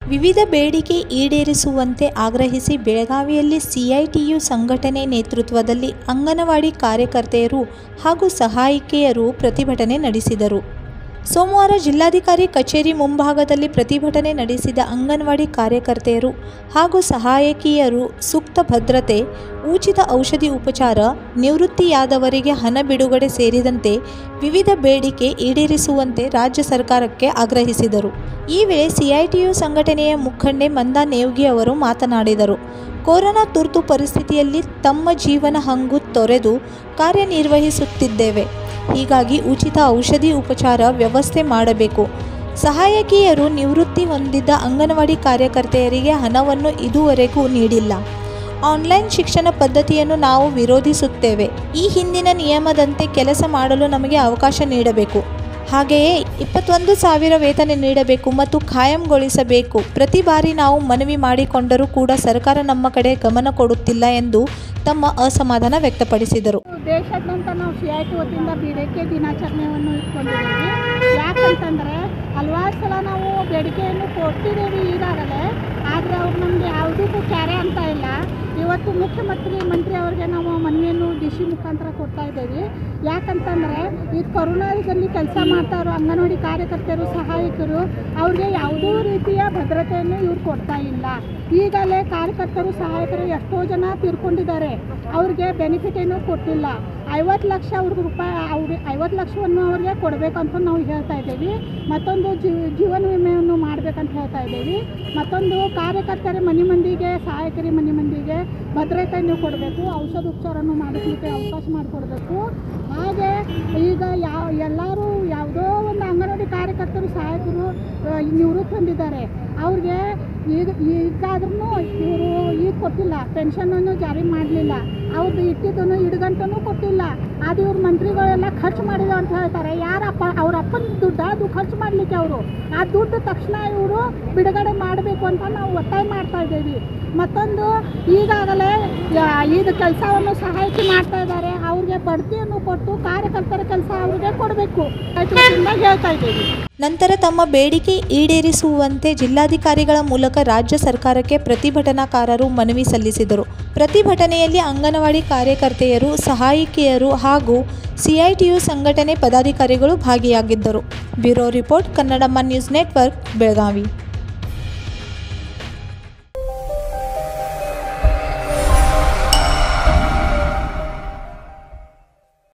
ವಿವಿಧ ಬೇಡಿಕೆ ಈಡೇರಿಸುವಂತೆ ಆಗ್ರಹಿಸಿ ಬೆಳಗಾವಿಯಲ್ಲಿ ಸಿಐಟಿಯು ಸಂಘಟನೆ ನೇತೃತ್ವದಲ್ಲಿ ಅಂಗನವಾಡಿ ಕಾರ್ಯಕರ್ತೆಯರು ಹಾಗೂ ಸಹಾಯಕಿಯರು ಪ್ರತಿಭಟನೆ ನಡೆಸಿದರು ಸೋಮವಾರ ಜಿಲ್ಲಾಧಿಕಾರಿ ಕಚೇರಿ ಮುಂಭಾಗದಲ್ಲಿ ಪ್ರತಿಭಟನೆ ನಡೆಸಿದ ಅಂಗನವಾಡಿ ಕಾರ್ಯಕರ್ತೆಯರು ಹಾಗೂ ಸಹಾಯಕಿಯರು ಸೂಕ್ತ ಭದ್ರತೆ ಉಚಿತ ಔಷಧಿ ಉಪಚಾರ ನಿವೃತ್ತಿಯಾದವರಿಗೆ ಹಣ ಬಿಡುಗಡೆ ಸೇರಿದಂತೆ ವಿವಿಧ ಬೇಡಿಕೆ ಈಡೇರಿಸುವಂತೆ ರಾಜ್ಯ ಸರ್ಕಾರಕ್ಕೆ ಆಗ್ರಹಿಸಿದರು ಈ ವೇಳೆ ಸಿಐಟಿಯು ಸಂಘಟನೆಯ ಮುಖಂಡೆ ಮಂದಾ ನೇವ್ಗಿ ಅವರು ಮಾತನಾಡಿದರು ಕೊರೋನಾ ತುರ್ತು ಪರಿಸ್ಥಿತಿಯಲ್ಲಿ ತಮ್ಮ ಜೀವನ ಹಂಗು ತೊರೆದು ಕಾರ್ಯನಿರ್ವಹಿಸುತ್ತಿದ್ದೇವೆ ಹೀಗಾಗಿ ಉಚಿತ ಔಷಧಿ ಉಪಚಾರ ವ್ಯವಸ್ಥೆ ಮಾಡಬೇಕು ಸಹಾಯಕಿಯರು ನಿವೃತ್ತಿ ಹೊಂದಿದ್ದ ಅಂಗನವಾಡಿ ಕಾರ್ಯಕರ್ತೆಯರಿಗೆ ಹಣವನ್ನು ಇದುವರೆಗೂ ನೀಡಿಲ್ಲ ಆನ್ಲೈನ್ ಶಿಕ್ಷಣ ಪದ್ಧತಿಯನ್ನು ನಾವು ವಿರೋಧಿಸುತ್ತೇವೆ ಈ ಹಿಂದಿನ ನಿಯಮದಂತೆ ಕೆಲಸ ಮಾಡಲು ನಮಗೆ ಅವಕಾಶ ನೀಡಬೇಕು ಹಾಗೆಯೇ ಇಪ್ಪತ್ತೊಂದು ಸಾವಿರ ವೇತನ ನೀಡಬೇಕು ಮತ್ತು ಖಾಯಂಗೊಳಿಸಬೇಕು ಪ್ರತಿ ಬಾರಿ ನಾವು ಮನವಿ ಮಾಡಿಕೊಂಡರೂ ಕೂಡ ಸರ್ಕಾರ ನಮ್ಮ ಕಡೆ ಗಮನ ಕೊಡುತ್ತಿಲ್ಲ ಎಂದು ತಮ್ಮ ಅಸಮಾಧಾನ ವ್ಯಕ್ತಪಡಿಸಿದರು ದೇಶಾದ್ಯಂತ ನಾವು ಸಿ ಐ ಟಿ ವತಿಯಿಂದ ಬೇಡಿಕೆ ದಿನಾಚರಣೆಯನ್ನು ಇಟ್ಕೊಂಡಿದ್ದೀವಿ ಯಾಕಂತಂದರೆ ಹಲವಾರು ಸಲ ನಾವು ಬೇಡಿಕೆಯನ್ನು ಕೊಟ್ಟಿದ್ದೇವೆ ಈಗಾಗಲೇ ಆದರೆ ಅವ್ರು ನಮಗೆ ಯಾವುದಕ್ಕೂ ಕ್ಯಾರೆ ಅಂತ ಇಲ್ಲ ಇವತ್ತು ಮುಖ್ಯಮಂತ್ರಿ ಮಂತ್ರಿ ಅವರಿಗೆ ನಾವು ಮನವಿಯನ್ನು ಡಿ ಸಿ ಮುಖಾಂತರ ಕೊಡ್ತಾ ಇದ್ದೇವೆ ಯಾಕಂತಂದರೆ ಈ ಕೊರೋನಾದಲ್ಲಿ ಕೆಲಸ ಮಾಡ್ತಾ ಇರೋ ಅಂಗನವಾಡಿ ಕಾರ್ಯಕರ್ತರು ಸಹಾಯಕರು ಅವ್ರಿಗೆ ಯಾವುದೂ ರೀತಿಯ ಭದ್ರತೆಯನ್ನು ಇವ್ರು ಕೊಡ್ತಾ ಇಲ್ಲ ಈಗಲೇ ಕಾರ್ಯಕರ್ತರು ಸಹಾಯಕರು ಎಷ್ಟೋ ಜನ ತೀರ್ಕೊಂಡಿದ್ದಾರೆ ಅವ್ರಿಗೆ ಬೆನಿಫಿಟ್ ಏನೂ ಕೊಟ್ಟಿಲ್ಲ ಐವತ್ತು ಲಕ್ಷ ಅವ್ರಿಗೆ ರೂಪಾಯಿ ಅವ್ರಿಗೆ ಐವತ್ತು ಲಕ್ಷವನ್ನು ಅವ್ರಿಗೆ ಕೊಡಬೇಕಂತ ನಾವು ಹೇಳ್ತಾ ಇದ್ದೀವಿ ಮತ್ತೊಂದು ಜೀವನ ವಿಮೆಯನ್ನು ಮಾಡಬೇಕಂತ ಹೇಳ್ತಾ ಇದ್ದೀವಿ ಮತ್ತೊಂದು ಕಾರ್ಯಕರ್ತರ ಮನೆ ಮಂದಿಗೆ ಸಹಾಯಕರಿ ಮನೆ ಮಂದಿಗೆ ಭದ್ರತೆಯನ್ನು ಕೊಡಬೇಕು ಔಷಧ ಉಪಚಾರವನ್ನು ಮಾಡಿಸ್ಲಿಕ್ಕೆ ಅವಕಾಶ ಮಾಡಿಕೊಡ್ಬೇಕು ಹಾಗೆ ಈಗ ಯಾವ ಎಲ್ಲರೂ ಯಾವುದೋ ಒಂದು ಅಂಗನವಾಡಿ ಕಾರ್ಯಕರ್ತರು ಸಹಾಯಕರು ಆ, ನಿವೃತ್ತಿ ಹೊಂದಿದ್ದಾರೆ ಅವ್ರಿಗೆ ಈಗ ಈಗಾದ್ರೂ ಇವರು ಈಗ ಕೊಟ್ಟಿಲ್ಲ ಪೆನ್ಷನನ್ನು ಜಾರಿ ಮಾಡಲಿಲ್ಲ ಅವ್ರದ್ದು ಇಟ್ಟಿದ್ದನ್ನು ಇಡ್ಗಂಟನೂ ಕೊಟ್ಟಿಲ್ಲ ಅದು ಇವ್ರ ಮಂತ್ರಿಗಳೆಲ್ಲ ಖರ್ಚು ಮಾಡಿದ ಅಂತ ಹೇಳ್ತಾರೆ ಯಾರಪ್ಪ ಅವ್ರ ಅಪ್ಪನ ದುಡ್ಡು ಅದು ಖರ್ಚು ಮಾಡಲಿಕ್ಕೆ ಅವರು ಆ ದುಡ್ಡು ತಕ್ಷಣ ಇವರು ಬಿಡುಗಡೆ ಮಾಡಬೇಕು ಅಂತ ನಾವು ಒತ್ತಾಯ ಮಾಡ್ತಾ ಇದ್ದೀವಿ ಮತ್ತೊಂದು ಈಗಾಗಲೇ ಯಾ- ಇದು ಕೆಲಸವನ್ನು ಸಹಾಯಕಿ ಮಾಡ್ತಾ ಇದ್ದಾರೆ ಅವ್ರಿಗೆ ಬಡ್ತಿಯನ್ನು ಕೊಟ್ಟು ಕಾರ್ಯಕರ್ತರ ಕೆಲಸ ಅವ್ರಿಗೆ ಕೊಡಬೇಕು ಹೇಳ್ತಾ ಇದ್ದೀವಿ ನಂತರ ತಮ್ಮ ಬೇಡಿಕೆ ಈಡೇರಿಸುವಂತೆ ಜಿಲ್ಲಾಧಿಕಾರಿಗಳ ಮೂಲಕ ರಾಜ್ಯ ಸರ್ಕಾರಕ್ಕೆ ಪ್ರತಿಭಟನಾಕಾರರು ಮನವಿ ಸಲ್ಲಿಸಿದರು ಪ್ರತಿಭಟನೆಯಲ್ಲಿ ಅಂಗನವಾಡಿ ಕಾರ್ಯಕರ್ತೆಯರು ಸಹಾಯಕಿಯರು ಹಾಗೂ ಸಿಐಟಿಯು ಸಂಘಟನೆ ಪದಾಧಿಕಾರಿಗಳು ಭಾಗಿಯಾಗಿದ್ದರು bureau report Kannadamma news network Belagavi